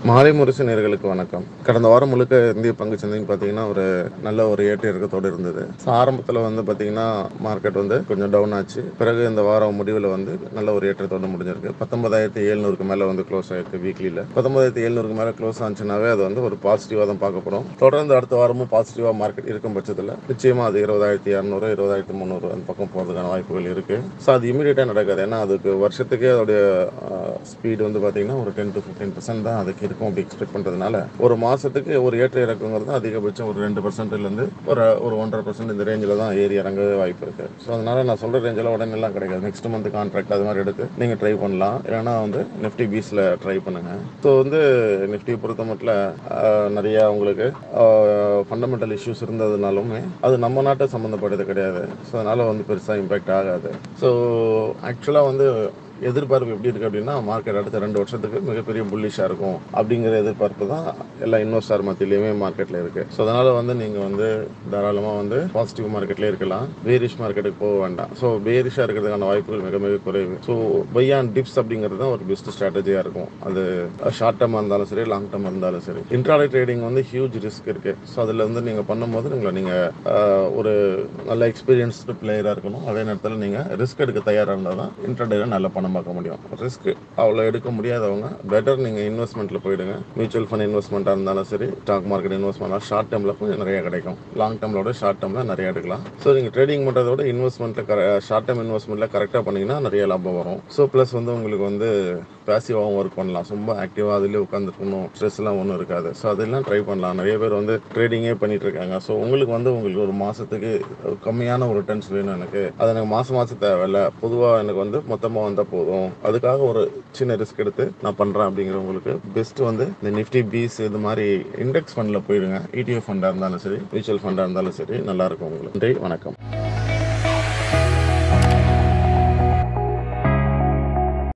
மாலை முரசு நேர்களுக்கு வணக்கம் கடந்த வாரம் முழுக்க இந்திய பங்கு சந்தைன்னு பார்த்தீங்கன்னா ஒரு நல்ல ஒரு ஏற்ற இறக்கத்தோடு இருந்தது ஸோ ஆரம்பத்தில் வந்து பார்த்தீங்கன்னா மார்க்கெட் வந்து கொஞ்சம் டவுன் ஆச்சு பிறகு இந்த வாரம் முடிவில் வந்து நல்ல ஒரு ஏற்றத்தோடு முடிஞ்சிருக்கு பத்தொன்பதாயிரத்தி எழுநூறுக்கு மேலே வந்து க்ளோஸ் ஆயிருக்கு வீக்லியில் பத்தொன்பதாயிரத்தி எழுநூறுக்கு மேலே க்ளோஸ் ஆச்சுனாவே அது வந்து ஒரு பாசிட்டிவாக தான் பார்க்கப்படும் தொடர்ந்து அடுத்த வாரமும் பாசிட்டிவாக மார்க்கெட் இருக்கும் பட்சத்தில் நிச்சயமாக அது இருபதாயிரத்தி இரநூறு இருபதாயிரத்தி முந்நூறு அந்த பக்கம் போகிறதுக்கான வாய்ப்புகள் இருக்குது ஸோ அது இமீடியட்டாக நடக்காது ஏன்னா அதுக்கு வருஷத்துக்கே அதோடைய ஸ்பீடு வந்து பார்த்தீங்கன்னா ஒரு டென் டு ஃபிஃப்டீன் பர்சன்ட் தான் அதுக்கு இருக்கும் அப்படி எக்ஸ்பெக்ட் பண்ணுறதுனால ஒரு மாதத்துக்கு ஒரு ஏற்ற இறக்குங்கிறது அதிகபட்சம் ஒரு ரெண்டு பர்சன்ட்லேருந்து ஒரு ஒரு ஒன்றரை பர்சன்ட் இந்த ரேஞ்சில் தான் ஏறி இறங்க வாய்ப்பு இருக்குது ஸோ அதனால நான் சொல்கிற ரேஞ்சில் உடனே எல்லாம் கிடைக்காது நெக்ஸ்ட் மந்த் கான்ட்ராக்ட் அது மாதிரி எடுத்து நீங்கள் ட்ரை பண்ணலாம் இல்லைன்னா வந்து நிஃப்டி பீஸில் ட்ரை பண்ணுங்கள் ஸோ வந்து நிஃப்டி பொறுத்த மட்டும் ஆஹ், நிறைய உங்களுக்கு ஃபண்டமெண்டல் இஷ்யூஸ் இருந்ததுனாலுமே அது நம்ம நாட்டை சம்மந்தப்பட்டது கிடையாது ஸோ அதனால வந்து பெருசாக இம்பாக்ட் ஆகாது ஸோ ஆக்சுவலாக வந்து எதிர்பார்ப்பு எப்படி இருக்கு அப்படின்னா மார்க்கெட் அடுத்த ரெண்டு வருஷத்துக்கு மிகப்பெரிய புல்லிஷாக இருக்கும் அப்படிங்கிற எதிர்பார்ப்பு தான் எல்லா இன்வெஸ்டர் மத்தியிலையுமே மார்க்கெட்டில் இருக்கு ஸோ அதனால வந்து நீங்கள் வந்து தாராளமாக வந்து பாசிட்டிவ் மார்க்கெட்லேயே இருக்கலாம் பேரிஷ் மார்க்கெட்டுக்கு போக வேண்டாம் ஸோ பேரிஷாக இருக்கிறதுக்கான வாய்ப்புகள் மிக மிக குறைவு ஸோ பை ஆன் டிப்ஸ் அப்படிங்கிறது தான் ஒரு பெஸ்ட் ஸ்ட்ராட்டஜியாக இருக்கும் அது ஷார்ட் டேர்மாக இருந்தாலும் சரி லாங் டேர்மாக இருந்தாலும் சரி இன்ட்ராடே ட்ரேடிங் வந்து ஹியூஜ் ரிஸ்க் இருக்கு ஸோ அதில் வந்து நீங்கள் பண்ணும்போது உங்களை நீங்கள் ஒரு நல்ல எக்ஸ்பீரியன்ஸ்டு பிளேயராக இருக்கணும் அதே நேரத்தில் நீங்கள் ரிஸ்க் எடுக்க தயாராக இருந்தால் தான் இன்ட்ராடேல நல்ல பணம் பார்க்க முடியும் ரிஸ்க் அவ்வளோ எடுக்க முடியாதவங்க பெட்டர் நீங்கள் இன்வெஸ்ட்மெண்ட்டில் போயிடுங்க மியூச்சுவல் ஃபண்ட் இன்வெஸ்ட்மெண்ட்டாக இருந்தாலும் சரி ஸ்டாக் மார்க்கெட் இன்வெஸ்ட்மெண்ட்டாக ஷார்ட் டேர்மில் கொஞ்சம் நிறைய கிடைக்கும் லாங் டேர்மோட ஷார்ட் டேர்மில் நிறைய எடுக்கலாம் ஸோ நீங்கள் ட்ரேடிங் பண்ணுறத விட இன்வெஸ்ட்மெண்ட்டில் ஷார்ட் டேர்ம் இன்வெஸ்ட்மெண்ட்டில் கரெக்டாக பண்ணீங்கன்னா நிறைய லாபம் வரும் ஸோ ப்ளஸ் வந்து உங்களுக்கு வந்து பேசிவாகவும் ஒர்க் பண்ணலாம் ரொம்ப ஆக்டிவாக அதிலே உட்காந்துருக்கணும் ஸ்ட்ரெஸ்லாம் ஒன்றும் இருக்காது ஸோ அதெல்லாம் ட்ரை பண்ணலாம் நிறைய பேர் வந்து ட்ரேடிங்கே பண்ணிட்டு இருக்காங்க ஸோ உங்களுக்கு வந்து உங்களுக்கு ஒரு மாதத்துக்கு கம்மியான ஒரு ரிட்டர்ன்ஸ் வேணும் எனக்கு அது எனக்கு மாதம் மாதம் தேவையில்ல பொதுவாக எனக்கு வந்து மொத்தமாக வந்தால் போதும் அதுக்காக ஒரு சின்ன ரிஸ்க் எடுத்து நான் பண்ணுறேன் அப்படிங்கிறவங்களுக்கு பெஸ்ட் வந்து இந்த நிஃப்டி பீஸ் இது மாதிரி இண்டெக்ஸ் ஃபண்டில் போயிடுங்க இடிஎஃப் ஃபண்டாக இருந்தாலும் சரி மியூச்சுவல் ஃபண்டாக இருந்தாலும் சரி நல்லாயிருக்கும் உங்களுக்கு நன்றி வணக்கம்